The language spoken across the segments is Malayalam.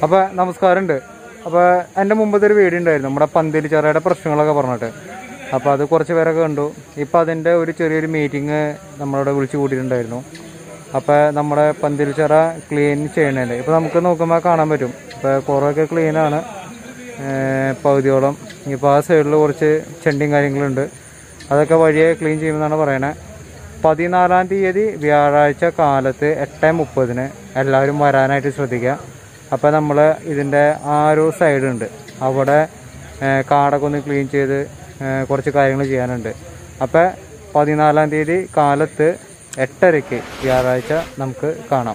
അപ്പോൾ നമസ്കാരമുണ്ട് അപ്പോൾ എൻ്റെ മുമ്പത്തെ ഒരു വീഡിയോ ഉണ്ടായിരുന്നു നമ്മുടെ പന്തിരിച്ചറയുടെ പ്രശ്നങ്ങളൊക്കെ പറഞ്ഞിട്ട് അപ്പോൾ അത് കുറച്ച് പേരൊക്കെ കണ്ടു ഇപ്പോൾ അതിൻ്റെ ഒരു ചെറിയൊരു മീറ്റിംഗ് നമ്മളവിടെ വിളിച്ചു കൂട്ടിയിട്ടുണ്ടായിരുന്നു അപ്പോൾ നമ്മുടെ പന്തിരിച്ചറ ക്ലീൻ ചെയ്യണല്ലേ ഇപ്പോൾ നമുക്ക് നോക്കുമ്പോൾ കാണാൻ പറ്റും ഇപ്പോൾ കുറേയൊക്കെ ക്ലീനാണ് പകുതിയോളം ഇപ്പോൾ ആ സൈഡിൽ കുറച്ച് ചെണ്ടിയും കാര്യങ്ങളുണ്ട് അതൊക്കെ വഴിയെ ക്ലീൻ ചെയ്യുമെന്നാണ് പറയണത് പതിനാലാം തീയതി വ്യാഴാഴ്ച കാലത്ത് എട്ട് മുപ്പതിന് എല്ലാവരും വരാനായിട്ട് ശ്രദ്ധിക്കുക അപ്പോൾ നമ്മൾ ഇതിൻ്റെ ആ ഒരു സൈഡുണ്ട് അവിടെ ഏഹ്, കാടൊക്കെ ഒന്ന് ക്ലീൻ ചെയ്ത് ഏഹ്, കുറച്ച് കാര്യങ്ങൾ ചെയ്യാനുണ്ട് അപ്പോൾ പതിനാലാം തീയതി കാലത്ത് എട്ടരയ്ക്ക് വ്യാഴാഴ്ച നമുക്ക് കാണാം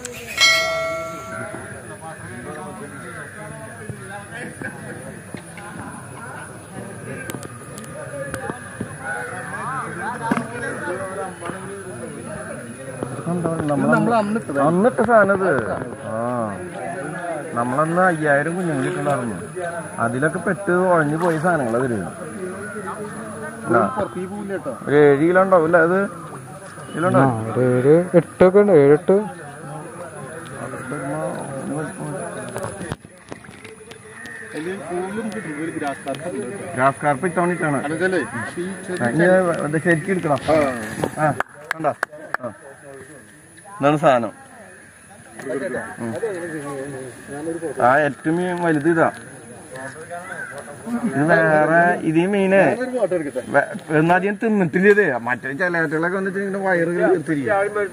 അന്നിട്ട് സാധനം ഇത് ആ നമ്മളന്ന് അയ്യായിരം കുഞ്ഞുങ്ങളിട്ടുണ്ടായിരുന്നു അതിലൊക്കെ പെട്ട് ഉഴഞ്ഞു പോയ സാധനങ്ങളാ വരുന്നത് ഒരു ഏഴ് കിലോ ഉണ്ടാവും അല്ലേ അത് കിലോ ആ ഒരു ഏഴ് എട്ടൊക്കെ ഉണ്ട് ഏഴെട്ട് ഗ്രാസ് കാർപ്പ് ഇത്തവണ ഇട്ടാണ് ഇനി അത് ശരിക്കും എടുക്കണം ആ കണ്ടോ ആ. ഇതാണ് സാധനം ഉം. ആ ഏറ്റവും ഈ വലുത് ഇതാ ഇത് വേറെ ഇതീ മീന് വേ- ഒന്നും അധികം തിന്നിട്ടില്ല ഇത് മറ്റേ ചിലവറ്റകളൊക്കെ വന്നിട്ട് ഇങ്ങനെ വയറ് തിരിയും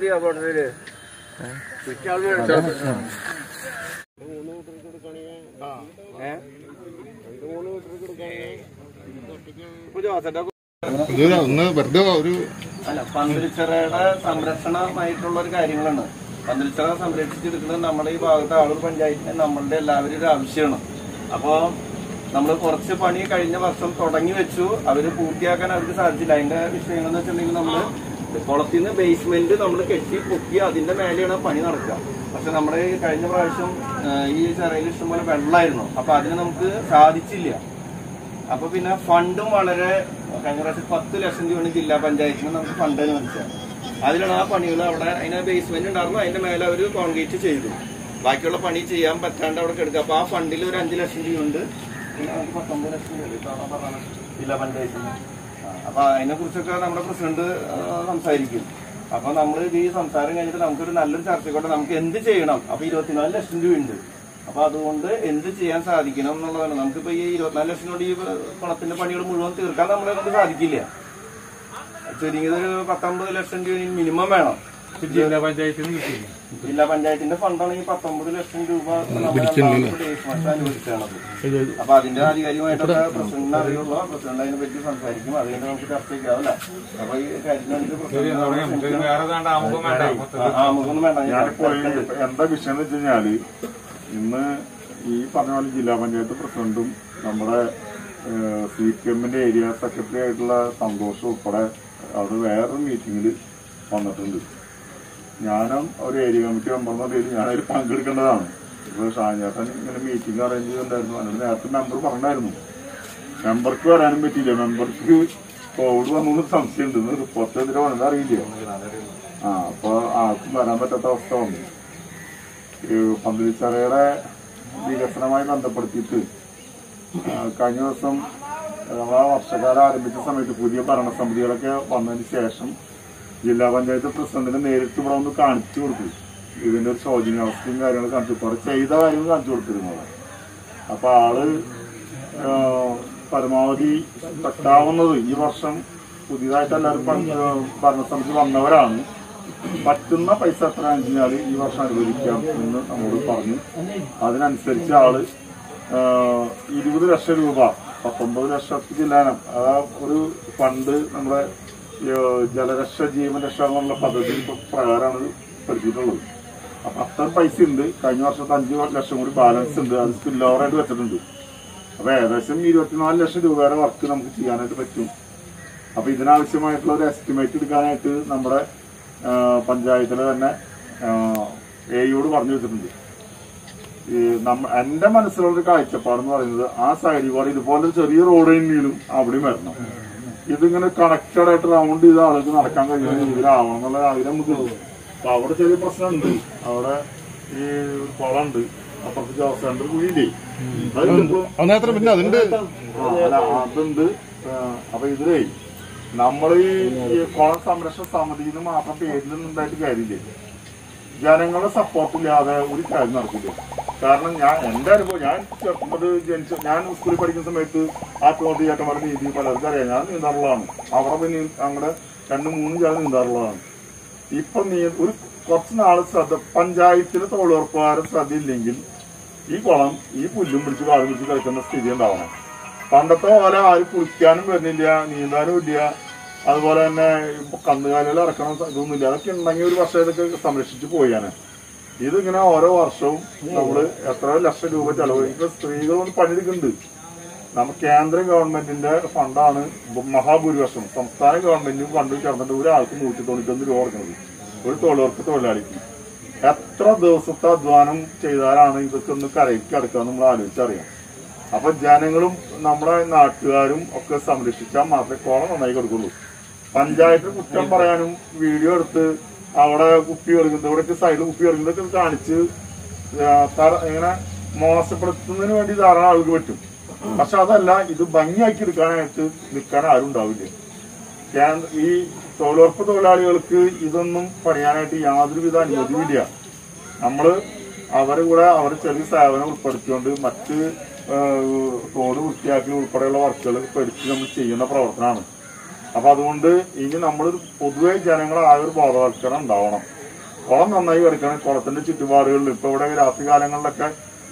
ഇത് ഒന്ന് വെറുതെ ഒരു അല്ല പന്തലിച്ചറയുടെ സംരക്ഷണമായിട്ടുള്ള ഒരു കാര്യങ്ങളാണ് പന്തലിച്ചറ സംരക്ഷിച്ചെടുക്കുന്നത് നമ്മുടെ ഈ ഭാഗത്തെ ആളൂർ പഞ്ചായത്തിന് നമ്മളുടെ എല്ലാവരും ഒരു ആവശ്യമാണ് അപ്പോ നമ്മൾ കുറച്ച് പണി കഴിഞ്ഞ വർഷം തുടങ്ങി വെച്ചു അവര് പൂർത്തിയാക്കാൻ അവർക്ക് സാധിച്ചില്ല അതിന്റെ വിഷയങ്ങൾ എന്ന് വെച്ചിട്ടുണ്ടെങ്കിൽ നമ്മള് കുളത്തിൽ നിന്ന് ബേസ്മെന്റ് നമ്മൾ കെട്ടി പൊക്കി അതിന്റെ മേലെയാണ് പണി നടക്കുക പക്ഷെ നമ്മുടെ ഈ കഴിഞ്ഞ പ്രാവശ്യം ആ, ഈ ചെറയിൽ ഇഷ്ടംപോലെ വെള്ളമായിരുന്നു അപ്പൊ അതിന് നമുക്ക് സാധിച്ചില്ല അപ്പൊ പിന്നെ ഫണ്ടും വളരെ കഴിഞ്ഞ പ്രാവശ്യം പത്ത് ലക്ഷം രൂപയാണ് ജില്ലാ പഞ്ചായത്തിന് നമുക്ക് ഫണ്ട് അനുവദിച്ചത് അതിലാണ് ആ പണികൾ അവിടെ അതിന് ബേസ്മെന്റ് ഉണ്ടായിരുന്നു അതിന്റെ മേലെ അവർ കോൺക്രീറ്റ് ചെയ്തു ബാക്കിയുള്ള പണി ചെയ്യാൻ പറ്റാണ്ട് അവിടെ കിടക്കുക അപ്പൊ ആ ഫണ്ടിൽ ഒരു അഞ്ച് ലക്ഷം രൂപ ഉണ്ട് പിന്നെ നമുക്ക് പത്തൊമ്പത് ലക്ഷം രൂപ ഇത്തവണ പറഞ്ഞത് ജില്ലാ പഞ്ചായത്തിന് ആ, അപ്പൊ അതിനെ കുറിച്ചൊക്കെ നമ്മുടെ പ്രസിഡന്റ് ആ, സംസാരിക്കും അപ്പൊ നമ്മൾ ഈ സംസാരം കഴിഞ്ഞിട്ട് നമുക്കൊരു നല്ലൊരു ചർച്ചയ്ക്കോട്ടെ നമുക്ക് എന്ത് ചെയ്യണം അപ്പൊ ഇരുപത്തിനാല് ലക്ഷം രൂപ ഉണ്ട് അപ്പൊ അതുകൊണ്ട് എന്ത് ചെയ്യാൻ സാധിക്കണം എന്നുള്ളതാണ് നമുക്കിപ്പോ ഈ ഇരുപത്തിനാല് ലക്ഷം കൊണ്ട് ഈ കുളത്തിന്റെ പണികൾ മുഴുവൻ തീർക്കാൻ നമ്മളെ കൊണ്ട് സാധിക്കില്ല ചുരുങ്ങിയത് ഒരു പത്തൊമ്പത് ലക്ഷം രൂപ മിനിമം വേണം ജില്ലാ പഞ്ചായത്തിന് ജില്ലാ പഞ്ചായത്തിന്റെ ഫണ്ടാണ് ഈ പത്തൊമ്പത് ലക്ഷം രൂപ അനുവദിച്ചാണത് അപ്പൊ അതിന്റെ ആധികാരികമായിട്ടൊക്കെ പ്രസിഡന്റിനെ അറിയുള്ളൂ പ്രസിഡന്റ് അതിനെ പറ്റി സംസാരിക്കും അത് കഴിഞ്ഞ് നമുക്ക് ചർച്ച ചെയ്യാമല്ല അപ്പൊ ഈ കാര്യത്തിന് വേണ്ടിയിട്ട് പ്രസിഡന്റ് ആ, ആമുഖമൊന്നും വേണ്ട ഞാൻ ഞാനിപ്പോ ഈ എന്താ വിഷയം എന്ന് വെച്ച് കഴിഞ്ഞാല് ഇന്ന് ഈ പറഞ്ഞ പോലെ ജില്ലാ പഞ്ചായത്ത് പ്രസിഡന്റും നമ്മുടെ സി പി എമ്മിന്റെ ഏരിയ സെക്രട്ടറി ആയിട്ടുള്ള സന്തോഷം ഉൾപ്പെടെ അവിടെ വേറൊരു മീറ്റിംഗിൽ വന്നിട്ടുണ്ട് ഞാനും ഒരു ഏരിയ കമ്മിറ്റി മെമ്പർ എന്ന പേരിൽ ഞാനതിൽ പങ്കെടുക്കേണ്ടതാണ് ഇപ്പൊ ഷാജാട്ടൻ ഇങ്ങനെ മീറ്റിംഗ് അറേഞ്ച് ചെയ്തിട്ടുണ്ടായിരുന്നു അതിന് നേരത്തെ മെമ്പർ പറഞ്ഞായിരുന്നു മെമ്പർക്ക് വരാനും പറ്റിയില്ല മെമ്പർക്ക് കോവിഡ് വന്നു സംശയമുണ്ട് ഇന്ന് റിപ്പോർട്ട് എതിരെ വന്നത് അറിയില്ല ആ അപ്പൊ ആർക്കും വരാൻ പറ്റാത്ത അവസ്ഥ വന്നു ഈ പന്തലിച്ചറയുടെ വികസനവുമായി ബന്ധപ്പെടുത്തിയിട്ട് ആ, കഴിഞ്ഞ ദിവസം നമ്മളെ വർഷകാലം ആരംഭിച്ച സമയത്ത് പുതിയ ഭരണസമിതികളൊക്കെ വന്നതിന് ശേഷം ജില്ലാ പഞ്ചായത്ത് പ്രസിഡന്റിനെ നേരിട്ട് ഇവിടെ ഒന്ന് കാണിച്ചു കൊടുത്തു ഇതിന്റെ ഒരു ശോചനീയാവസ്ഥയും കാര്യങ്ങളും കാണിച്ചു കുറെ ചെയ്ത കാര്യങ്ങൾ കാണിച്ചു കൊടുത്തിരുന്നത് അപ്പൊ ആള് ആ, പരമാവധി പറ്റാവുന്നത് ഈ വർഷം പുതിയതായിട്ട് എല്ലാവരും പങ്ക് ഭരണസമിതി വന്നവരാണ് പറ്റുന്ന പൈസ എത്ര കഴിഞ്ഞാല് ഈ വർഷം അനുവദിക്കാം എന്ന് നമ്മോട് പറഞ്ഞു അതിനനുസരിച്ച് ആള് ആ, ഇരുപത് ലക്ഷം രൂപ പത്തൊമ്പത് ലക്ഷത്തിലാണ് ആ ഒരു ഫണ്ട് നമ്മുടെ ഈ, ജലരക്ഷ ജീവരക്ഷ എന്നുള്ള പദ്ധതി പ്രകാരമാണ് പെടുത്തിയിട്ടുള്ളത് അപ്പൊ അത്ര പൈസ ഉണ്ട് കഴിഞ്ഞ വർഷത്തെ അഞ്ച് ലക്ഷം കൂടി ബാലൻസ് ഉണ്ട് അത് സ്പിൽ ഓവറായിട്ട് വെച്ചിട്ടുണ്ട് അപ്പൊ ഏകദേശം ഇരുപത്തിനാല് ലക്ഷം രൂപയുടെ വർക്ക് നമുക്ക് ചെയ്യാനായിട്ട് പറ്റും അപ്പൊ ഇതിനാവശ്യമായിട്ടുള്ള ഒരു എസ്റ്റിമേറ്റ് എടുക്കാനായിട്ട് നമ്മുടെ ആ, പഞ്ചായത്തിലെ തന്നെ എയോട് പറഞ്ഞു വെച്ചിട്ടുണ്ട് ഈ നമ്മ എന്റെ മനസ്സിലുള്ള ഒരു കാഴ്ചപ്പാടെന്ന് പറയുന്നത് ആ സൈഡിൽ കൂടെ ഇതുപോലെ ചെറിയ റോഡ് തന്നെയും അവിടെയും വരണം ഇതിങ്ങനെ കണക്റ്റഡ് ആയിട്ട് റൗണ്ട് ചെയ്ത ആൾക്ക് നടക്കാൻ കഴിയുന്ന രീതിയിലാവണം എന്നുള്ള ആഗ്രഹം നമുക്ക് അപ്പൊ അവിടെ ചെറിയ പ്രശ്നമുണ്ട് അവിടെ ഈ കുളമുണ്ട് അപ്പുറത്ത് ജോസ് സെന്റർ കുഴിയില്ലേ അതിപ്പോ അതിനകത്ത് പിന്നെ അതുണ്ട് ആ, അല്ല, അതുണ്ട് ആ, അപ്പൊ ഇതിലേ നമ്മൾ ഈ ഈ കുളം സംരക്ഷണ സമിതിയിൽ നിന്ന് മാത്രം പേരിലൊന്നും ഉണ്ടായിട്ട് കാര്യമില്ല ജനങ്ങളുടെ സപ്പോർട്ട് ഇല്ലാതെ ഒരു കാര്യം നടക്കില്ല കാരണം ഞാൻ എന്റെ അനുഭവം ഞാൻ ചെറുപ്പത് ജനിച്ച ഞാൻ സ്കൂളിൽ പഠിക്കുന്ന സമയത്ത് ആത്മഹത്യ ചേട്ടന്മാരുടെ നീതി പലർക്കും അറിയാം ഞാൻ നീന്താറുള്ളതാണ് അവിടെ പിന്നെ അങ്ങനെ രണ്ടും മൂന്നും ചാൽ നീന്താറുള്ളതാണ് ഇപ്പൊ നീ ഒരു കുറച്ച് നാള് ശ്രദ്ധ പഞ്ചായത്തിലെ തൊഴിലുറപ്പുകാരുടെ ശ്രദ്ധയില്ലെങ്കിൽ ഈ കുളം ഈ പുല്ലും പിടിച്ച് കാടും പിടിച്ച് കളിക്കുന്ന സ്ഥിതി ഉണ്ടാവണം പണ്ടത്തെ പോലെ ആരും കുളിക്കാനും വരുന്നില്ല നീന്താനും ഇല്ല അതുപോലെ തന്നെ ഇപ്പൊ കന്നുകാലികൾ ഇറക്കണം ഇതൊന്നുമില്ല അതൊക്കെ ഉണ്ടെങ്കിൽ ഒരു വർഷം ഇതൊക്കെ സംരക്ഷിച്ച് പോയാണ് ഇതിങ്ങനെ ഓരോ വർഷവും നമ്മള് എത്ര ലക്ഷം രൂപ ചെലവ് ഇപ്പൊ സ്ത്രീകൾ കൊണ്ട് പണിയെടുക്കുന്നുണ്ട് നമ്മ കേന്ദ്ര ഗവൺമെന്റിന്റെ ഫണ്ടാണ് മഹാഭൂരിപക്ഷം സംസ്ഥാന ഗവൺമെന്റും ഫണ്ട് ചേർന്നിട്ട് ഒരാൾക്ക് നൂറ്റി തൊണ്ണൂറ്റൊന്ന് രൂപ കൊടുക്കുന്നത് ഒരു തൊഴിലുറപ്പ് തൊഴിലാളിക്ക് എത്ര ദിവസത്തെ അധ്വാനം ചെയ്താലാണ് ഇതൊക്കെ ഒന്ന് കരയ്ക്ക് അടുക്കുക നമ്മൾ ആലോചിച്ചറിയാം അപ്പൊ ജനങ്ങളും നമ്മുടെ നാട്ടുകാരും ഒക്കെ സംരക്ഷിച്ചാൽ മാത്രമേ കോളം നന്നായി കൊടുക്കുള്ളൂ പഞ്ചായത്ത് കുറ്റം പറയാനും വീഡിയോ എടുത്ത് അവിടെ കുപ്പി എറിയുന്നത് ഇവിടേക്ക് സൈഡിൽ കുപ്പി എറിയുന്നതൊക്കെ കാണിച്ച് ആ, തറ- ഇങ്ങനെ മോശപ്പെടുത്തുന്നതിന് വേണ്ടി ധാരാളം ആൾക്ക് പറ്റും പക്ഷെ അതല്ല ഇത് ഭംഗിയാക്കി എടുക്കാനായിട്ട് നിൽക്കാൻ ആരും ഉണ്ടാവില്ല കേന്ദ്ര ഈ തൊഴിലുറപ്പ് തൊഴിലാളികൾക്ക് ഇതൊന്നും പണിയാനായിട്ട് യാതൊരുവിധ അനുമതിയില്ല നമ്മള് അവരെ കൂടെ അവർ ചെറിയ സേവനം ഉൾപ്പെടുത്തിക്കൊണ്ട് മറ്റ് ആ, തോട് വൃത്തിയാക്കി ഉൾപ്പെടെയുള്ള വർക്കുകൾ പഠിച്ച് നമ്മൾ ചെയ്യുന്ന പ്രവർത്തനമാണ് അപ്പൊ അതുകൊണ്ട് ഇനി നമ്മൾ പൊതുവെ ജനങ്ങളായ ഒരു ബോധവൽക്കരണം ഉണ്ടാവണം കുളം നന്നായി കിടക്കണം കുളത്തിന്റെ ചുറ്റുപാടുകളിൽ ഇപ്പൊ ഇവിടെ രാത്രി കാലങ്ങളിലൊക്കെ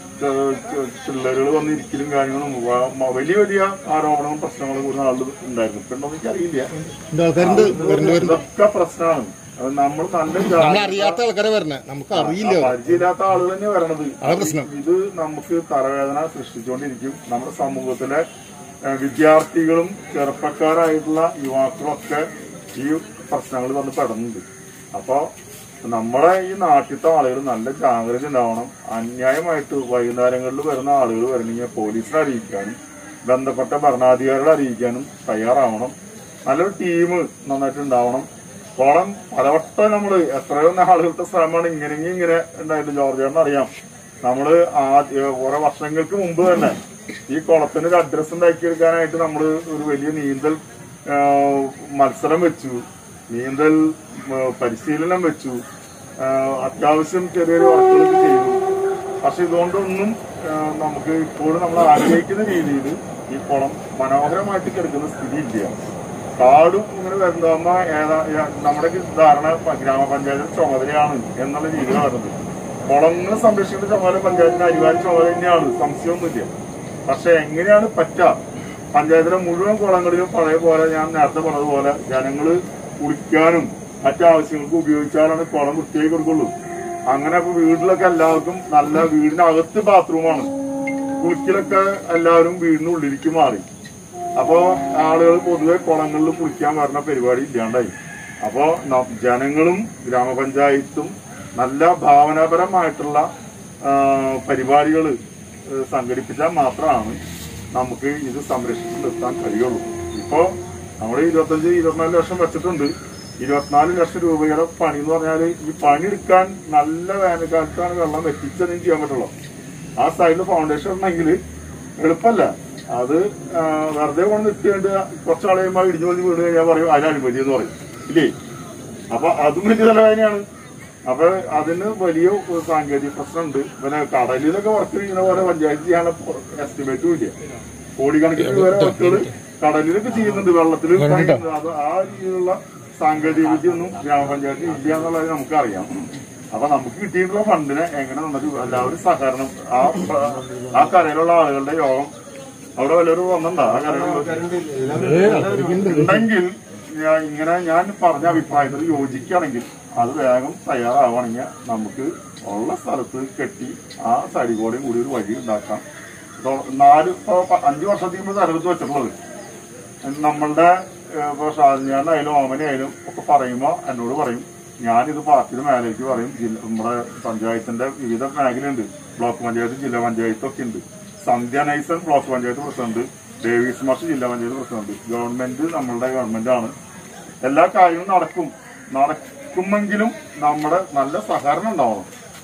പിള്ളേരുകൾ വന്ന് ഇരിക്കലും കാര്യങ്ങളും വ- മ- വലിയ വലിയ ആരോപണങ്ങളും പ്രശ്നങ്ങളും കൂടുന്ന ആളുകൾ ഉണ്ടായിരുന്നു ഇപ്പൊ ഉണ്ടോ എന്ന് എനിക്കറിയില്ല ഉണ്ട് ആൾക്കാരുണ്ട് വരുന്നുണ്ട് വരുന്നുണ്ട് ഇതൊക്കെ പ്രശ്നമാണ് അത് നമ്മൾ നല്ല നമ്മൾ ജാഗ്രത അറിയാത്ത ആൾക്കാരെ വരണേ നമുക്ക് അറിയില്ല പരിചയമില്ലാത്ത ആളുകൾ തന്നെ വരണത് അതാ പ്രശ്നം. ഇത് നമുക്ക് തലവേദന സൃഷ്ടിച്ചുകൊണ്ടിരിക്കും നമ്മുടെ സമൂഹത്തിലെ ഏഹ്, വിദ്യാർത്ഥികളും ചെറുപ്പക്കാരായിട്ടുള്ള യുവാക്കളൊക്കെ ഈ പ്രശ്നങ്ങൾ വന്ന് പെടുന്നുണ്ട് അപ്പോ നമ്മുടെ ഈ നാട്ടിലത്തെ ആളുകൾ നല്ല ജാഗ്രത ഉണ്ടാവണം അന്യായമായിട്ട് വൈകുന്നേരങ്ങളിൽ വരുന്ന ആളുകൾ വരണമെങ്കിൽ പോലീസിനെ അറിയിക്കാനും ബന്ധപ്പെട്ട ഭരണാധികാരികളെ അറിയിക്കാനും തയ്യാറാവണം നല്ലൊരു ടീം നന്നായിട്ട് ഉണ്ടാവണം കോളം പലവട്ടം നമ്മള് എത്രയോ ആളുകളുടെ ശ്രമമാണ് ഇങ്ങനെ ഇങ്ങനെ ഉണ്ടായിട്ട് ജോർജേട്ടൻ അറിയാം നമ്മള് ആദ്യ കുറെ വർഷങ്ങൾക്ക് മുമ്പ് തന്നെ ഈ കുളത്തിന് ഒരു അഡ്രസ് ഉണ്ടാക്കിയെടുക്കാനായിട്ട് നമ്മള് ഒരു വലിയ നീന്തൽ ആ, മത്സരം വെച്ചു നീന്തൽ ആ, പരിശീലനം വെച്ചു ആ, അത്യാവശ്യം ചെറിയൊരു വർക്കുകളൊക്കെ ചെയ്തു പക്ഷെ ഇതുകൊണ്ടൊന്നും ആ, നമുക്ക് ഇപ്പോഴും നമ്മൾ ആഗ്രഹിക്കുന്ന രീതിയിൽ ഈ കുളം മനോഹരമായിട്ട് കിടക്കുന്ന സ്ഥിതി ഇല്ല കാടും ഇങ്ങനെ വരുന്ന ഏതാ ഏ- നമ്മുടെ ധാരണ പ- ഗ്രാമപഞ്ചായത്ത് ചുമതലയാണ് എന്നുള്ള രീതിയിലാണ് വരുന്നത് കുളങ്ങൾ സംരക്ഷിക്കുന്ന ചുമതല പഞ്ചായത്തിന് അരിവാരി ചുമതല തന്നെയാണ് സംശയമൊന്നുമില്ല പക്ഷെ എങ്ങനെയാണ് പറ്റുക പഞ്ചായത്തിലെ മുഴുവൻ കുളങ്ങളിലും പഴയ പോലെ ഞാൻ നേരത്തെ പറഞ്ഞതുപോലെ ജനങ്ങള് കുളിക്കാനും മറ്റാവശ്യങ്ങൾക്ക് ഉപയോഗിച്ചാലാണ് കുളം വൃത്തിയായി കൊടുക്കുള്ളൂ അങ്ങനെ ഇപ്പൊ വീട്ടിലൊക്കെ എല്ലാവർക്കും നല്ല വീടിനകത്ത് ബാത്റൂമാണ് കുളിക്കലൊക്കെ എല്ലാവരും വീടിനുള്ളിലേക്ക് മാറി അപ്പോ ആളുകൾ പൊതുവെ കുളങ്ങളിൽ കുളിക്കാൻ വരുന്ന പരിപാടി ഇല്ലാണ്ടായി അപ്പോ ന- ജനങ്ങളും ഗ്രാമപഞ്ചായത്തും നല്ല ഭാവനാപരമായിട്ടുള്ള പരിപാടികൾ സംഘടിപ്പിച്ചാൽ മാത്രമാണ് നമുക്ക് ഇത് സംരക്ഷിച്ച് നിർത്താൻ കഴിയുള്ളൂ ഇപ്പോ നമ്മൾ ഇരുപത്തഞ്ച് ഇരുപത്തിനാല് ലക്ഷം വെച്ചിട്ടുണ്ട് ഇരുപത്തിനാല് ലക്ഷം രൂപയുടെ പണി എന്ന് പറഞ്ഞാൽ ഈ പണി എടുക്കാൻ നല്ല വേനൽക്കാലത്താണ് വെള്ളം എത്തിച്ചതും ചെയ്യാൻ പറ്റുള്ളൂ ആ സൈഡിൽ ഫൗണ്ടേഷൻ ഉണ്ടെങ്കിൽ എളുപ്പമല്ല അത് ആ, വെറുതെ കൊണ്ട് നിൽക്കേണ്ട കുറച്ചാൾ കഴിയുമ്പോൾ ഇടിഞ്ഞു വന്ന് വീണ് കഴിഞ്ഞാൽ പറയും അതിന് അനുമതി എന്ന് പറയും ഇല്ലേ അപ്പൊ അതും വലിയ തലവേദനയാണ് അപ്പൊ അതിന് വലിയ ഒരു സാങ്കേതിക പ്രശ്നമുണ്ട് പിന്നെ കടലിലൊക്കെ വർക്ക് ചെയ്യുന്ന പോലെ പഞ്ചായത്ത് ചെയ്യാനുള്ള എസ്റ്റിമേറ്റും ഇല്ല കോടിക്കണക്കിന് രൂപ വർക്കുകൾ കടലിലൊക്കെ ചെയ്യുന്നുണ്ട് വെള്ളത്തിൽ അത് ആ രീതിയിലുള്ള സാങ്കേതിക വിദ്യ ഒന്നും ഗ്രാമപഞ്ചായത്തിൽ ഇല്ല എന്നുള്ളത് നമുക്കറിയാം അപ്പൊ നമുക്ക് കിട്ടിയിട്ടുള്ള ഫണ്ടിനെ എങ്ങനെ നമുക്ക് എല്ലാവരും സഹകരണം ആ പ- ആ കരയിലുള്ള ആളുകളുടെ യോഗം അവിടെ വല്ലവരും വന്നിട്ടുണ്ടോ ആ കരയിൽ ഉണ്ടെങ്കിൽ ഞാൻ ഇങ്ങനെ ഞാൻ പറഞ്ഞ അഭിപ്രായത്തിൽ യോജിക്കുകയാണെങ്കിൽ അത് വേഗം തയ്യാറാവുകയാണെങ്കിൽ നമുക്ക് ഉള്ള സ്ഥലത്ത് കെട്ടി ആ സൈഡിൽ കൂടെയും കൂടി ഒരു വഴി ഉണ്ടാക്കാം ഇപ്പൊ നാല് ഇപ്പൊ പ- അഞ്ച് വർഷത്തേക്ക് മുമ്പ് തലവത്ത് വെച്ചിട്ടുള്ളത് നമ്മളുടെ ഏഹ്, ഇപ്പൊ ഷാജാനായാലും ഓമനയായാലും ഒക്കെ പറയുമ്പോൾ എന്നോട് പറയും ഞാനിത് പാർട്ടിയുടെ മേലേക്ക് പറയും ജില്ല നമ്മുടെ പഞ്ചായത്തിന്റെ വിവിധ മേഖലയുണ്ട് ബ്ലോക്ക് പഞ്ചായത്ത് ജില്ലാ പഞ്ചായത്ത് ഒക്കെ ഉണ്ട് സന്ധ്യ നൈസൻ ബ്ലോക്ക് പഞ്ചായത്ത് പ്രസിഡന്റ് ഡേവിസ് മാഷ് ജില്ലാ പഞ്ചായത്ത് പ്രസിഡന്റ് ഗവൺമെന്റ് നമ്മളുടെ ഗവൺമെന്റ് ആണ് എല്ലാ കാര്യങ്ങളും നടക്കും നടക്കുമെങ്കിലും നമ്മുടെ നല്ല സഹകരണം ഉണ്ടാവണം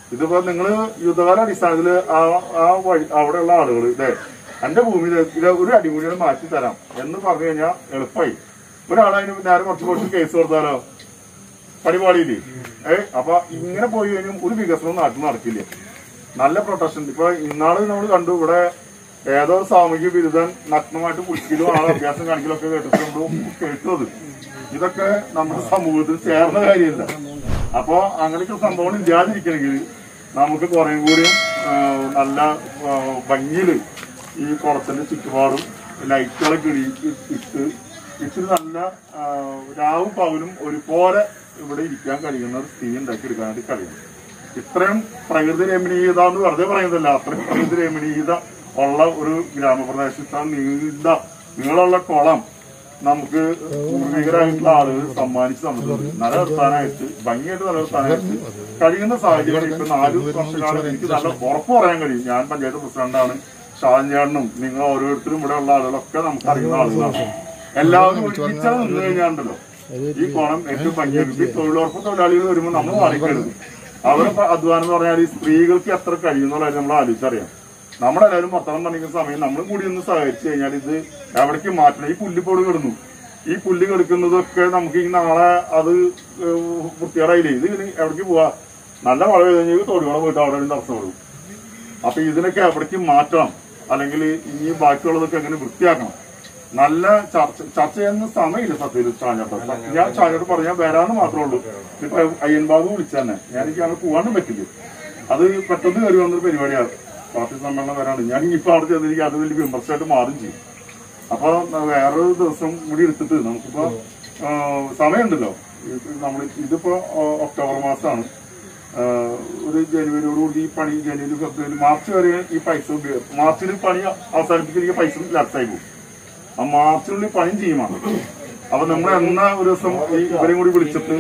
ഇതിപ്പോ നിങ്ങള് യുദ്ധകാല അടിസ്ഥാനത്തില് ആ ആ വഴി അവിടെയുള്ള ആളുകൾ ഇതേ എന്റെ ഭൂമി ഇത് ഇത് ഒരു അടി കൂടി മാറ്റി തരാം എന്ന് പറഞ്ഞു കഴിഞ്ഞാൽ എളുപ്പമായി ഒരാളതിന് നേരെ കുറച്ച് കുറച്ച് കേസ് കൊടുത്താലോ പരിപാടിയില്ലേ ഏ അപ്പൊ ഇങ്ങനെ പോയി കഴിഞ്ഞാൽ ഒരു വികസനവും നാട്ടിൽ നടക്കില്ല നല്ല പ്രൊട്ടക്ഷൻ ഇപ്പൊ ഇന്നാള് നമ്മൾ കണ്ടു ഇവിടെ ഏതോ ഒരു സാമൂഹ്യ ബിരുദൻ നഗ്നമായിട്ട് കുളിക്കലും ആളെ അഭ്യാസം കാണിക്കലും ഒക്കെ കേട്ടിട്ട് നമ്മൾ കേട്ടത് ഇതൊക്കെ നമ്മുടെ സമൂഹത്തിൽ ചേർന്ന കാര്യമില്ല അപ്പൊ അങ്ങനെയൊക്കെ സംഭവം ഇല്ലാതിരിക്കണമെങ്കിൽ നമുക്ക് കുറേം കൂടിയും ആ, നല്ല ആ, ഭംഗിയില് ഈ കുളത്തിന്റെ ചുറ്റുപാടും ലൈറ്റുകളൊക്കെ ഇടി- ഇട്ട് ഇത്തിരി നല്ല ആ, രാവും പകലും ഒരുപോലെ ഇവിടെ ഇരിക്കാൻ കഴിയുന്ന ഒരു സ്ഥിതി ഉണ്ടാക്കി എടുക്കാനായിട്ട് കഴിയും ഇത്രയും പ്രകൃതി രമണീയത എന്ന് വെറുതെ പറയുന്നില്ല അത്രയും പ്രകൃതി രമണീയത ഉള്ള ഒരു ഗ്രാമപ്രദേശത്ത് നീണ്ട നീളമുള്ള കുളം നമുക്ക് പൂർവികരായിട്ടുള്ള ആളുകൾ സമ്മാനിച്ച് തന്നിട്ടുണ്ട് നിലനിർത്താനായിട്ട് ഭംഗിയായിട്ട് നിലനിർത്താനായിട്ട് കഴിയുന്ന സാഹചര്യം ഇപ്പൊ നാല് വർഷക്കാലം എനിക്ക് നല്ല ഉറപ്പ് പറയാൻ കഴിയും ഞാൻ പഞ്ചായത്ത് പ്രസിഡന്റാണ് ഷാജാനും നിങ്ങൾ ഓരോരുത്തരും ഇവിടെ ഉള്ള ആളുകളൊക്കെ നമുക്ക് അറിയുന്ന ആളുകളാണ് എല്ലാവരും ഒരുമിച്ച് നിന്ന് കഴിഞ്ഞാണ്ടല്ലോ ഈ കുളം ഏറ്റവും ഭംഗിയാക്കി ഈ തൊഴിലുറപ്പ് തൊഴിലാളികൾ വരുമ്പോൾ നമ്മൾ മാറിക്കരുത് അവരുടെ പ- അധ്വാനം എന്ന് പറഞ്ഞാൽ ഈ സ്ത്രീകൾക്ക് എത്ര കഴിയുന്നുള്ള നമ്മൾ ആലോചിച്ചറിയാം നമ്മളെല്ലാവരും വർത്തമാനം പറഞ്ഞിരിക്കുന്ന സമയം നമ്മളും കൂടി ഒന്ന് സഹകരിച്ചു കഴിഞ്ഞാൽ ഇത് എവിടേക്ക് മാറ്റണം ഈ പുല്ലിപ്പോട് കിടന്നു ഈ പുല്ല് കിടക്കുന്നതൊക്കെ നമുക്ക് ഈ നാളെ അത് ഏഹ്, വൃത്തികേടായില്ലേ ഇത് ഇനി എവിടേക്ക് പോവാ നല്ല മഴ പെയ്ത് കഴിഞ്ഞാൽ തൊടിയോടെ പോയിട്ട് അവിടെ ഒരു തടസ്സം കൊടുക്കും അപ്പൊ ഇതിനൊക്കെ എവിടേക്ക് മാറ്റണം അല്ലെങ്കിൽ ഇനി ബാക്കിയുള്ളതൊക്കെ എങ്ങനെ വൃത്തിയാക്കണം നല്ല ചർച്ച ചർച്ച ചെയ്യുന്ന സമയമില്ല സത്യത്തിൽ ചാഞ്ഞോട്ട് ഞാൻ ചാഞ്ഞോട്ട് പറഞ്ഞാൽ വരാന്ന് മാത്രമേ ഉള്ളൂ ഇപ്പൊ അയ്യൻബാബു വിളിച്ചു തന്നെ ഞാൻ എനിക്ക് അങ്ങനെ പോകാനും പറ്റില്ല അത് പെട്ടെന്ന് കയറി വന്നൊരു പരിപാടിയാണ് പാർട്ടി സമ്മേളനം വരാണ് ഞാൻ ഇനിയിപ്പോ അവിടെ ചെന്ന് എനിക്ക് അത് വലിയ വിമർശനമായിട്ട് മാറും ചെയ്യും അപ്പൊ വേറൊരു ദിവസം കൂടി എടുത്തിട്ട് നമുക്കിപ്പോ ആ, സമയമുണ്ടല്ലോ നമ്മൾ ഇതിപ്പോ ആ, ഒക്ടോബർ മാസമാണ് ആ, ഒരു ജനുവരിയോടുകൂടി ഈ പണി ജനുവരി ഫെബ്രുവരി മാർച്ച് വരെ ഈ പൈസ ഉപയോഗം മാർച്ചിൽ പണി അവസാനിപ്പിക്കുന്ന ഈ പൈസ ലാപ്സായി പോകും ആ മാർച്ചിനുള്ളിൽ പണിയും ചെയ്യുമാണ് അപ്പൊ നമ്മൾ എന്നാ ഒരു ദിവസം ഈ ഇവരെയും കൂടി വിളിച്ചിട്ട്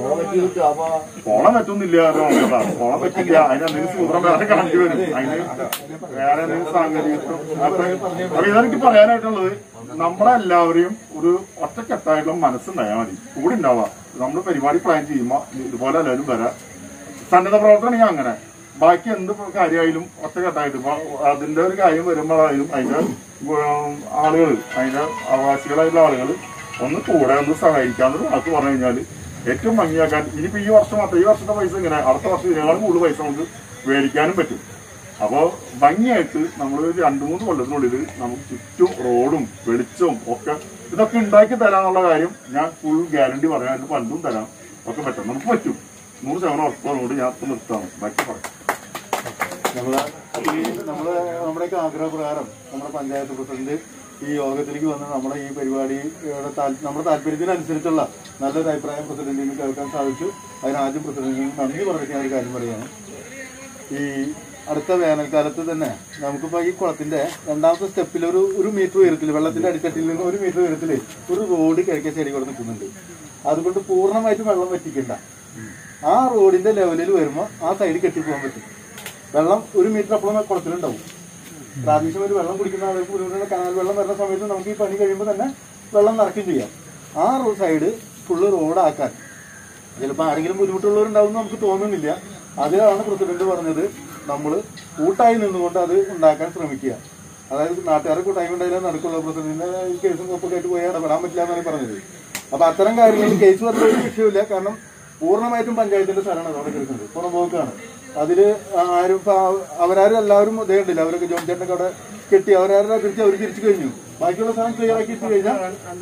പോണം പറ്റുന്നില്ല കേട്ടോ. പോണം പറ്റില്ല അതിന് എന്തെങ്കിലും സൂത്രം വേറെ കാണിച്ചു വരും അതിന് വേറെ എന്തെങ്കിലും സാങ്കേതികത്വം അപ്പൊ അപ്പൊ ഇതെനിക്ക് പറയാനായിട്ടുള്ളത് നമ്മളെല്ലാവരെയും ഒരു ഒറ്റക്കെട്ടായിട്ടുള്ള മനസ്സുണ്ടായാൽ മതി കൂടി ഉണ്ടാവാം നമ്മൾ പരിപാടി പ്ലാൻ ചെയ്യുമ്പോ ഇതുപോലെ എല്ലാവരും വരാം സന്നദ്ധ പ്രവർത്തനം അങ്ങനെ ബാക്കി എന്ത് കാര്യമായാലും ഒറ്റക്കെട്ടായിട്ട് ഇപ്പൊ അതിന്റെ ഒരു കാര്യം വരുമ്പോഴായാലും അതിന്റെ ആളുകൾ അതിന്റെ അവകാശികളായിട്ടുള്ള ആളുകൾ ഒന്ന് കൂടെ ഒന്ന് സഹായിക്കാന്നൊരു വാക്ക് പറഞ്ഞു കഴിഞ്ഞാൽ ഏറ്റവും ഭംഗിയാക്കാൻ ഇനിയിപ്പോ ഈ വർഷം മാത്രം ഈ വർഷത്തെ പൈസ ഇങ്ങനെ അടുത്ത വർഷം ഇതിനേക്കാളും കൂടുതൽ പൈസ നമുക്ക് മേടിക്കാനും പറ്റും അപ്പോ ഭംഗിയായിട്ട് നമ്മൾ ഒരു രണ്ടു മൂന്ന് കൊല്ലത്തിനുള്ളിൽ നമുക്ക് ചുറ്റും റോഡും വെളിച്ചവും ഒക്കെ ഇതൊക്കെ ഉണ്ടാക്കി തരാനുള്ള കാര്യം ഞാൻ ഫുൾ ഗ്യാരണ്ടി പറയാൻ അതിന് പണ്ടും തരാം ഒക്കെ പറ്റും നമുക്ക് പറ്റും നൂറ് ശതമാനം ഉറപ്പോട് ഞാൻ ഇപ്പൊ നിർത്താണ് ബാക്കി പറയാം നമ്മള് ഈ നമ്മള് നമ്മുടെയൊക്കെ ആഗ്രഹപ്രകാരം നമ്മുടെ പഞ്ചായത്ത് പ്രസിഡന്റ് ഈ യോഗത്തിലേക്ക് വന്ന് നമ്മുടെ ഈ പരിപാടിയുടെ താൽ- നമ്മുടെ താല്പര്യത്തിനനുസരിച്ചുള്ള നല്ലൊരു അഭിപ്രായം പ്രസിഡന്റിന് കേൾക്കാൻ സാധിച്ചു അതിന് ആദ്യം പ്രസിഡന്റിന് നന്ദി പറഞ്ഞിരിക്കുന്ന ഒരു കാര്യം പറയുകയാണ് ഈ അടുത്ത വേനൽക്കാലത്ത് തന്നെ നമുക്കിപ്പോ ഈ കുളത്തിന്റെ രണ്ടാമത്തെ സ്റ്റെപ്പിൽ ഒരു ഒരു മീറ്റർ ഉയരത്തിൽ വെള്ളത്തിന്റെ അടിത്തട്ടിൽ നിന്ന് ഒരു മീറ്റർ ഉയരത്തിൽ ഒരു റോഡ് കിഴക്കേ സൈഡിൽ കൂടെ നിൽക്കുന്നുണ്ട് അതുകൊണ്ട് പൂർണ്ണമായിട്ടും വെള്ളം വറ്റിക്കണ്ട ആ റോഡിന്റെ ലെവലിൽ വരുമ്പോൾ ആ സൈഡിൽ കെട്ടിപ്പോകാൻ പറ്റും വെള്ളം ഒരു മീറ്റർ അപ്പോഴും കുളത്തിലുണ്ടാവും പ്രാദേശികം ഒരു വെള്ളം കുടിക്കുന്ന ആളുകൾക്ക് ബുദ്ധിമുട്ടുള്ള കനാൽ വെള്ളം വരുന്ന സമയത്ത് നമുക്ക് ഈ പണി കഴിയുമ്പോൾ തന്നെ വെള്ളം നിറയ്ക്കുകയും ചെയ്യാം ആ സൈഡ് ഫുള്ള് റോഡാക്കാൻ ചിലപ്പോൾ ആരെങ്കിലും ബുദ്ധിമുട്ടുള്ളവരുണ്ടാവും എന്ന് നമുക്ക് തോന്നുന്നില്ല അതിലാണ് പ്രസിഡന്റ് പറഞ്ഞത് നമ്മൾ കൂട്ടായി നിന്നുകൊണ്ട് അത് ഉണ്ടാക്കാൻ ശ്രമിക്കുക അതായത് നാട്ടുകാരെ കൂട്ടായ്മ ഉണ്ടായാലും നടക്കുള്ളൂ പ്രസിഡന്റിന്റെ ഈ കേസും കൊപ്പൊക്കെ ആയിട്ട് പോയി ഇടപെടാൻ പറ്റില്ല എന്നാണ് പറഞ്ഞത് അപ്പൊ അത്തരം കാര്യങ്ങളിൽ കേസ് പറഞ്ഞ ഒരു വിഷയമില്ല കാരണം പൂർണ്ണമായിട്ടും പഞ്ചായത്തിന്റെ സ്ഥലമാണ് അവിടെ കിടക്കുന്നത് പുറമ്പോക്കാണ് അതില് ആരും ഇപ്പൊ അവരാരും എല്ലാവരും ഇതേ ഉണ്ടല്ലോ അവരൊക്കെ ജോൺ ചേട്ടനൊക്കെ അവിടെ കെട്ടി അവരാരുടെ തിരിച്ച് അവർ തിരിച്ചു കഴിഞ്ഞു ബാക്കിയുള്ള സ്ഥലം ക്ലിയർ ആക്കി ഇട്ട് കഴിഞ്ഞാൽ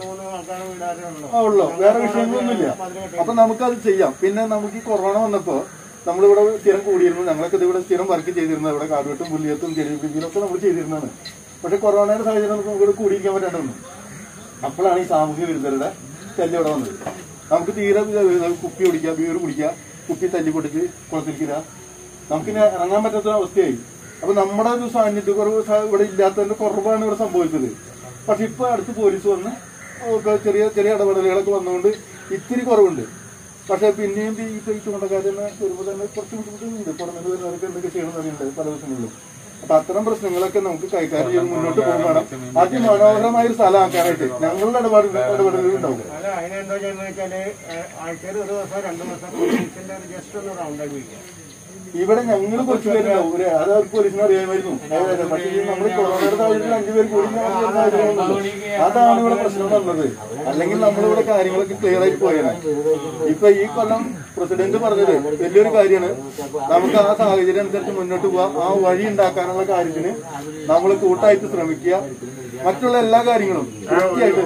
ആ ഉള്ളു വേറെ വിഷയങ്ങളൊന്നുമില്ല അപ്പൊ നമുക്കത് ചെയ്യാം പിന്നെ നമുക്ക് ഈ കൊറോണ വന്നപ്പോ നമ്മളിവിടെ സ്ഥിരം കൂടിയിരുന്നു ഞങ്ങളൊക്കെ ഇവിടെ സ്ഥിരം വർക്ക് ചെയ്തിരുന്നത് ഇവിടെ കാടുവെട്ടും പുല്ലിയത്തും ചെറിയൊക്കെ നമ്മൾ ചെയ്തിരുന്നതാണ് പക്ഷെ കൊറോണയുടെ സാഹചര്യം നമുക്ക് ഇവിടെ കൂടിയിരിക്കാൻ പറ്റാണ്ട് വന്നു അപ്പോഴാണ് ഈ സാമൂഹ്യ വിരുദ്ധരുടെ ശല്യം ഇവിടെ വന്നത് നമുക്ക് തീരെ ഇത് കുപ്പി കുടിക്കുക ബീർ കുടിക്കുക കുപ്പി തല്ലി പൊട്ടിച്ച് കുളത്തിരിക്കുക നമുക്കിനി ഇറങ്ങാൻ പറ്റാത്ത അവസ്ഥയായി അപ്പൊ നമ്മുടെ ഒരു സാന്നിധ്യക്കുറവ് സ- ഇവിടെ ഇല്ലാത്തതിന്റെ കുറവാണ് ഇവിടെ സംഭവിച്ചത് പക്ഷെ ഇപ്പൊ അടുത്ത് പോലീസ് വന്ന് ഒക്കെ ചെറിയ ചെറിയ ഇടപെടലുകളൊക്കെ വന്നുകൊണ്ട് ഇത്തിരി കുറവുണ്ട് പക്ഷെ പിന്നെയും ഈ ഇപ്പൊ ഈ ചൂണ്ടക്കാരന് വരുമ്പോൾ തന്നെ കുറച്ച് ബുദ്ധിമുട്ടുണ്ട് പുറമെ വരുന്നവർക്ക് എന്തൊക്കെ ചെയ്യണമെന്ന് അറിയുന്നുണ്ട് പല ദിവസങ്ങളിലും അപ്പൊ അത്തരം പ്രശ്നങ്ങളൊക്കെ നമുക്ക് കൈകാര്യം ചെയ്ത് മുന്നോട്ട് പോകും വേണം അതിമനോഹരമായ ഒരു സ്ഥലമാക്കാനായിട്ട് ഞങ്ങളുടെ ഇടപാട് ഇടപെടലുകൾ ഉണ്ടാവും അല്ല അതിനെന്താ ചെയ്യുന്നത് വെച്ചാല് ആഴ്ചയിൽ ഒരു ദിവസം രണ്ടു ദിവസം പോലീസിന്റെ ഒരു ജസ്റ്റ് ഒന്ന് റൗണ്ട് അടിക്കുക ഇവിടെ ഞങ്ങൾ കുറച്ച് പേരുണ്ടാവും ഒരു അത് അവർക്ക് പോലീസിന് അറിയാമായിരുന്നു ഏകദേശം. പക്ഷേ ഈ നമ്മൾ കൊറോണയുടെ സാഹചര്യത്തിൽ അഞ്ചുപേർ കൂടി ഞാൻ ഒരു സാഹചര്യമാണല്ലോ. അതാണ് ഇവിടെ പ്രശ്നം വന്നത് അല്ലെങ്കിൽ നമ്മളിവിടെ കാര്യങ്ങളൊക്കെ ക്ലിയർ ആയിട്ട് പോയാണ് ഇപ്പൊ ഈ കൊല്ലം പ്രസിഡന്റ് പറഞ്ഞത് വലിയൊരു കാര്യമാണ് നമുക്ക് ആ സാഹചര്യം അനുസരിച്ച് മുന്നോട്ട് പോവാം ആ വഴി ഉണ്ടാക്കാനുള്ള കാര്യത്തിന് നമ്മൾ കൂട്ടായിട്ട് ശ്രമിക്കുക മറ്റുള്ള എല്ലാ കാര്യങ്ങളും വൃത്തിയായിട്ട്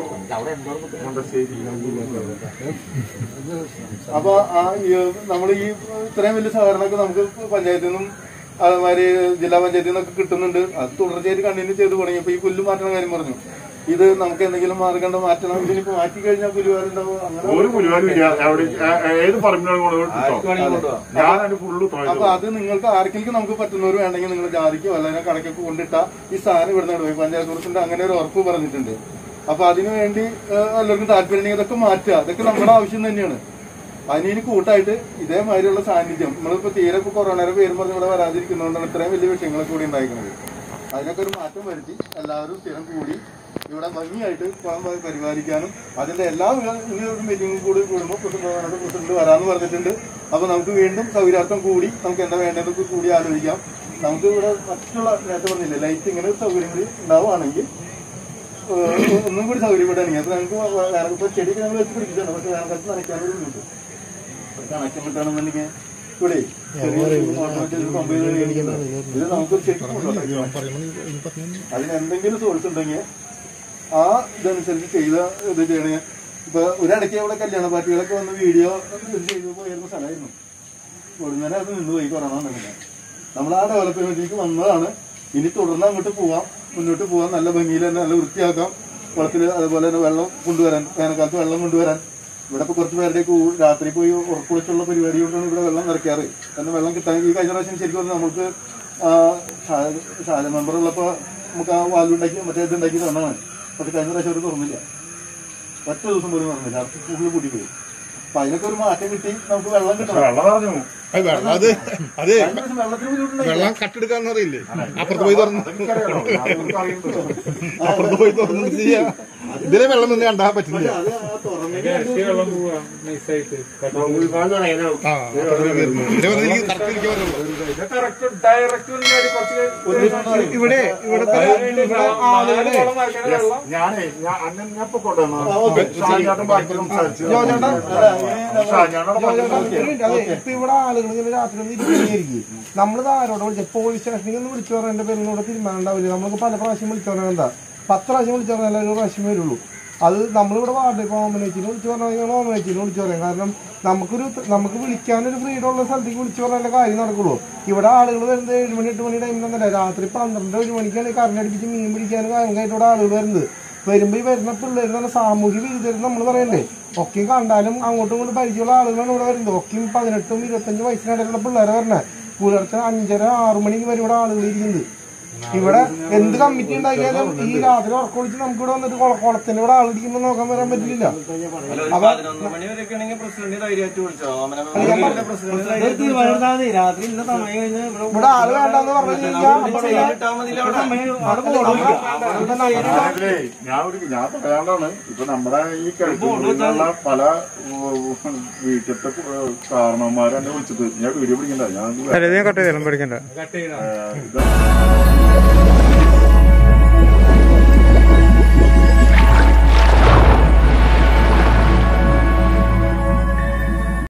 അപ്പൊ ആ നമ്മൾ ഈ ഇത്രയും വലിയ സഹകരണമൊക്കെ നമുക്ക് പഞ്ചായത്തിൽ നിന്നും അതുമാതിരി ജില്ലാ പഞ്ചായത്തിൽ നിന്നൊക്കെ കിട്ടുന്നുണ്ട് അത് തുടർച്ചയായിട്ട് കണ്ടിന്യൂ ചെയ്ത് തുടങ്ങി ഇപ്പൊ ഈ പുല്ല് മാറ്റുന്ന കാര്യം പറഞ്ഞു ഇത് നമുക്ക് എന്തെങ്കിലും മാർഗം മാറ്റണം ഇതിനിപ്പോ മാറ്റി കഴിഞ്ഞാൽ പുല്ലുകാരുണ്ടാവും അങ്ങനെ ഒരു പുലിവാലും ഇല്ല അവിടെ ഏ- ഏത് പറമ്പിനാണ് കൊണ്ടുപോയി ഞാൻ അതിന് ഫുള്ള് അപ്പൊ അത് നിങ്ങൾക്ക് ആർക്കെങ്കിലും നമുക്ക് പറ്റുന്നവർ വേണമെങ്കിൽ നിങ്ങൾ ജാതിക്കോ അല്ലെങ്കിൽ കടക്കൊക്കെ കൊണ്ടിട്ട ഈ സാധനം ഇവിടെ നിന്ന് പോയി പഞ്ചായത്ത് പ്രസിഡന്റ് അങ്ങനെ ഒരു ഉറപ്പ് പറഞ്ഞിട്ടുണ്ട് അപ്പൊ അതിനു വേണ്ടി ഏഹ്, എല്ലാവർക്കും താല്പര്യം ഉണ്ടെങ്കിൽ ഇതൊക്കെ മാറ്റുക അതൊക്കെ നമ്മുടെ ആവശ്യം തന്നെയാണ് അതിന് കൂട്ടായിട്ട് ഇതേമാതിരിയുള്ള സാന്നിധ്യം നമ്മളിപ്പോ തീരെ ഇപ്പൊ കൊറോണയുടെ പേരും പറഞ്ഞ് ഇവിടെ വരാതിരിക്കുന്നതുകൊണ്ടാണ് ഇത്രയും വലിയ വിഷയങ്ങളൊക്കെ കൂടി ഉണ്ടായിരിക്കുന്നത് അതിനൊക്കെ ഒരു മാറ്റം വരുത്തി എല്ലാവരും സ്ഥിരം കൂടി ഇവിടെ ഭംഗിയായിട്ട് കുളം പ- പരിപാലിക്കാനും അതിന്റെ എല്ലാ വിധ- ഇനി ഒരു മീറ്റിംഗ് കൂടി കൂടുമ്പോൾ പ്രസിഡന്റ് പ്രസിഡന്റ് വരാന്ന് പറഞ്ഞിട്ടുണ്ട് അപ്പൊ നമുക്ക് വീണ്ടും സൗകര്യാർത്ഥം കൂടി നമുക്ക് എന്താ വേണ്ടതൊക്കെ കൂടി ആലോചിക്കാം നമുക്ക് ഇവിടെ മറ്റുള്ള നേരത്തെ പറഞ്ഞില്ലേ ലൈറ്റ് ഇങ്ങനെ സൗകര്യങ്ങൾ ഉണ്ടാവുകയാണെങ്കിൽ ഏഹ് ഒന്നും കൂടി സൗകര്യപ്പെടുകയാണെങ്കിൽ അത് നമുക്ക് വേറെ ഇപ്പൊ ചെടിയൊക്കെ നമ്മൾ വെച്ച് പിടിച്ചിട്ടുണ്ട് പക്ഷെ വേനൽക്കാലത്ത് നനയ്ക്കാനൊരു ബുദ്ധിമുട്ട് കണക്ഷൻ കിട്ടണമെന്നുണ്ടെങ്കിൽ ഇവിടെ ചെറിയ ഓട്ടോമാറ്റിക് പമ്പ് ചെയ്ത് മേടിക്കുന്നത്. ഇത് നമുക്ക് ശരിക്കും കൊണ്ടുപോകാം. അതിന് എന്തെങ്കിലും സോഴ്സ് ഉണ്ടെങ്കിൽ ആ ഇതനുസരിച്ച് ചെയ്ത ഇത് ചെയ്യണേ ഇപ്പൊ ഒരിടയ്ക്ക് ഇവിടെ കല്യാണ പാർട്ടികളൊക്കെ വന്ന് വീഡിയോ ഇത് ചെയ്ത് പോയിരുന്ന സ്ഥലമായിരുന്നു ഉടനെ അത് നിന്ന് പോയി കൊറോണ വന്നിട്ടില്ല നമ്മൾ ആ ഡെവലപ്മെന്റിലേക്ക് വന്നതാണ് ഇനി തുടർന്ന് അങ്ങോട്ട് പോവാം മുന്നോട്ട് പോവാം നല്ല ഭംഗിയിൽ തന്നെ നല്ല വൃത്തിയാക്കാം കുളത്തിൽ അതുപോലെ തന്നെ വെള്ളം കൊണ്ടുവരാൻ വേനൽക്കാലത്ത് വെള്ളം കൊണ്ടുവരാൻ ഇവിടെ ഇപ്പൊ കുറച്ച് പേരുടെ കൂ- രാത്രി പോയി ഉറക്കുളിച്ചുള്ള പരിപാടി കൊണ്ടാണ് ഇവിടെ വെള്ളം നിറയ്ക്കാറ് കാരണം വെള്ളം കിട്ടാൻ ഈ കഴിഞ്ഞ പ്രാവശ്യം ശരിക്കും പറഞ്ഞാൽ നമുക്ക് ആ, ഷാ- ഷാജ മെമ്പർ ഉള്ളപ്പോ നമുക്ക് ആ വാൽവുണ്ടാക്കി മറ്റേ ഇത് ഉണ്ടാക്കി തന്നതാണ് പക്ഷെ കഴിഞ്ഞ പ്രാവശ്യം അവർ തുറന്നില്ല ഒറ്റ ദിവസം പോലും തുറന്നില്ല അടുത്ത് കൂടുതൽ കൂടി പോയി അപ്പൊ അതിനൊക്കെ ഒരു മാറ്റം കിട്ടി നമുക്ക് വെള്ളം കിട്ടണം വെള്ളം പറഞ്ഞു അത് വെള്ളം അത് അതെ കഴിഞ്ഞ പ്രാവശ്യം വെള്ളത്തിന് ബുദ്ധിമുട്ടുണ്ടായില്ല വെള്ളം കട്ടെടുക്കാന്ന് അറിയില്ലേ അപ്പുറത്ത് പോയി തുറന്ന് എനിക്കറിയാലോ ഞാനവർക്ക് അറിയുന്നുണ്ട് അപ്പുറത്ത് പോയി തുറന്നിട്ട് ചെയ്യാ ഇതിലെ വെള്ളം നിന്ന് കണ്ടാ പറ്റില്ല അത് ആ തുറന്നിട്ട് ആ അപ്പുറത്ത് കയറുന്നു. ഇതിലെ വന്ന് എനിക്ക് കറക്റ്റ് ഇരിക്കാൻ പറ്റുള്ളൂ ഇവിടെ ഇവിടുത്തെ ആളുകളെ ഞാനേ ഞാൻ അന്നെ ഞാൻ ഇപ്പൊ കൊണ്ടുവന്നു ഷാജാട്ടും ബാക്കി സംസാരിച്ചു ഷാജാനോട് പറഞ്ഞു അതെ ഇപ്പൊ ഇവിടെ ആളുകൾ ഇങ്ങനെ രാത്രി ഒന്ന് ഇരിക്കുകയായിരിക്കും നമ്മളിത് ആരോട് വിളിച്ച പോലീസ് സ്റ്റേഷനിൽ ഒന്ന് വിളിച്ചു പറഞ്ഞ എന്റെ പേരിനോട് തീരുമാനം ഉണ്ടാവില്ല നമ്മൾക്ക് പല പ്രാവശ്യം വിളിച്ചു പറഞ്ഞാൽ എന്താ പത്ത് പ്രാവശ്യം വിളിച്ചു പറഞ്ഞാൽ ഒരു പ്രാവശ്യം വരുള്ളൂ അത് നമ്മളിവിടെ വാർഡിൽ ഇപ്പോൾ ഓമനേച്ചിനെ വിളിച്ചു പറഞ്ഞാൽ ഞങ്ങൾ ഓമനേച്ചിനെ വിളിച്ചു പറയാം കാരണം നമുക്കൊരു നമുക്ക് വിളിക്കാനൊരു ഫ്രീഡം ഉള്ള സ്ഥലത്തേക്ക് വിളിച്ചു പറഞ്ഞാലേ കാര്യം നടക്കുള്ളൂ ഇവിടെ ആളുകൾ വരുന്നത് ഏഴ് മണി എട്ട് മണി ടൈമിലൊന്നല്ല രാത്രി പന്ത്രണ്ട് ഒരു മണിക്കാണ് കറണ്ടടിപ്പിച്ച് മീൻ പിടിക്കാനും കാര്യങ്ങളായിട്ട് ഇവിടെ ആളുകൾ വരുന്നത് വരുമ്പോ ഈ വരുന്ന പിള്ളേർ തന്നെ സാമൂഹ്യ വിരുദ്ധരെന്ന് നമ്മൾ പറയണ്ടേ ഒക്കെയും കണ്ടാലും അങ്ങോട്ടും ഇങ്ങോട്ടും പരിചയമുള്ള ആളുകളാണ് ഇവിടെ വരുന്നത് ഒക്കെയും പതിനെട്ടും ഇരുപത്തഞ്ചും വയസ്സിനിടയിലുള്ള പിള്ളേരെ വരണേ പുലർച്ചെ അഞ്ചര ആറു മണിക്ക് വരെ ഇവിടെ ആളുകൾ ഇരിക്കുന്നത് ഇവിടെ എന്ത് കമ്മിറ്റി ഉണ്ടാക്കിയാലും ഈ രാത്രി ഉറക്കൊളിച്ച് നമുക്ക് ഇവിടെ വന്നിട്ട് കുള- കുളത്തിന്റെ ഇവിടെ ആളിരിക്കുമ്പോ നോക്കാൻ വരാൻ പറ്റില്ല അല്ല, ഒരു പതിനൊന്ന് മണി വരെയൊക്കെ ആണെങ്കിൽ പ്രസിഡന്റ് ധൈര്യമായിട്ട് വിളിച്ചോ ഓമന പ്രസിഡന്റ് രാത്രി ഇന്ന സമയം കഴിഞ്ഞ് ഇവിടെ ഇവിടെ ആള് വേണ്ടെന്ന് പറഞ്ഞു കഴിഞ്ഞാൽ അപ്പൊ പിന്നെ കിട്ടാൻ മതിയില്ല അവിടെ ഞാനിതിലേ ഞാൻ ഒരു ഞാൻ പറയാനുള്ളതാണ് ഇപ്പൊ നമ്മുടെ ഈ കിഴക്കുള്ള പല വീട്ടിലത്തെ കാരണവന്മാരെ എന്നെ വിളിച്ചിട്ട് ഞാൻ വീഡിയോ പിടിക്കണ്ട ഞാൻ കട്ട് ചെയ്താലും പഠിക്കണ്ട ഏഹ്, ഇത്